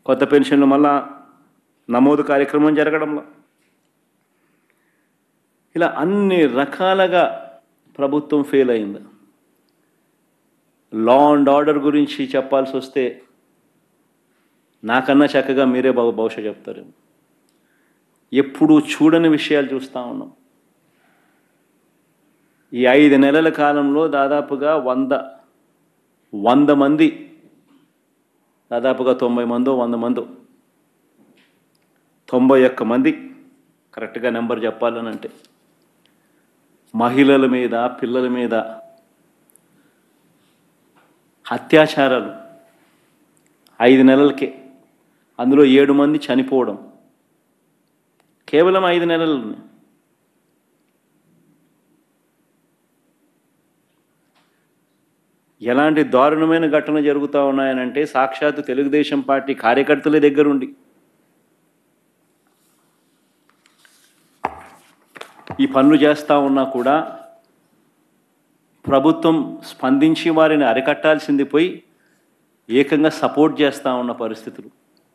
కొత్త పెన్షన్లు మళ్ళా నమోదు కార్యక్రమం జరగడంలో ఇలా అన్ని రకాలుగా ప్రభుత్వం ఫెయిల్ అయింది లా అండ్ ఆర్డర్ గురించి చెప్పాల్సి వస్తే నాకన్నా చక్కగా మీరే బహు బహుశా చెప్తారు ఎప్పుడు చూడని విషయాలు చూస్తూ ఉన్నాం ఈ ఐదు నెలల కాలంలో దాదాపుగా వంద వంద మంది దాదాపుగా తొంభై మందో వంద మందో తొంభై ఒక్క మంది కరెక్ట్గా నెంబర్ చెప్పాలని అంటే మహిళల మీద పిల్లల మీద అత్యాచారాలు ఐదు నెలలకే అందులో ఏడు మంది చనిపోవడం కేవలం ఐదు నెలలు ఎలాంటి దారుణమైన ఘటన జరుగుతూ ఉన్నాయనంటే సాక్షాత్తు తెలుగుదేశం పార్టీ కార్యకర్తల దగ్గరుండి ఈ పనులు చేస్తూ ఉన్నా కూడా ప్రభుత్వం స్పందించి వారిని అరికట్టాల్సింది పోయి ఏకంగా సపోర్ట్ చేస్తూ ఉన్న పరిస్థితులు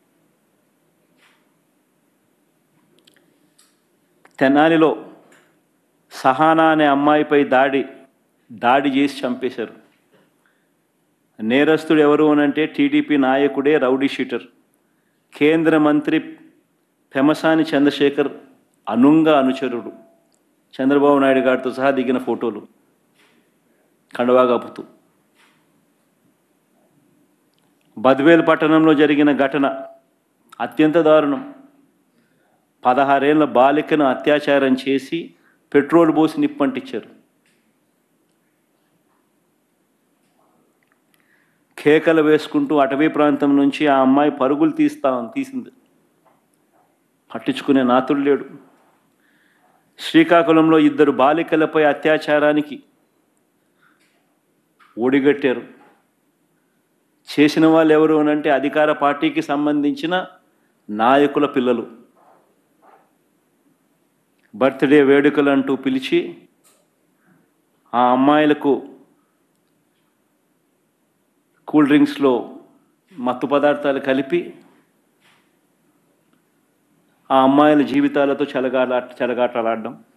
తెనాలిలో సహానా అనే అమ్మాయిపై దాడి దాడి చేసి చంపేశారు నేరస్తుడు ఎవరు అనంటే టీడీపీ నాయకుడే రౌడీ షీటర్ కేంద్ర మంత్రి పెమసాని చంద్రశేఖర్ అనుంగ అనుచరుడు చంద్రబాబు నాయుడు గారితో సహా దిగిన ఫోటోలు కండవా కప్పుతూ బద్వేల్ పట్టణంలో జరిగిన ఘటన అత్యంత దారుణం పదహారేళ్ల బాలికను అత్యాచారం చేసి పెట్రోల్ పోసి నిప్పంటించారు కేకలు వేసుకుంటూ అటవీ ప్రాంతం నుంచి ఆ అమ్మాయి పరుగులు తీస్తా తీసింది పట్టించుకునే నాతుడు లేడు శ్రీకాకుళంలో ఇద్దరు బాలికలపై అత్యాచారానికి ఓడిగట్టారు చేసిన వాళ్ళు ఎవరు అనంటే అధికార పార్టీకి సంబంధించిన నాయకుల పిల్లలు బర్త్డే వేడుకలు అంటూ పిలిచి ఆ అమ్మాయిలకు కూల్ డ్రింక్స్లో మత్తు పదార్థాలు కలిపి ఆ అమ్మాయిల జీవితాలతో చెలగాట చెలగాటలాడడం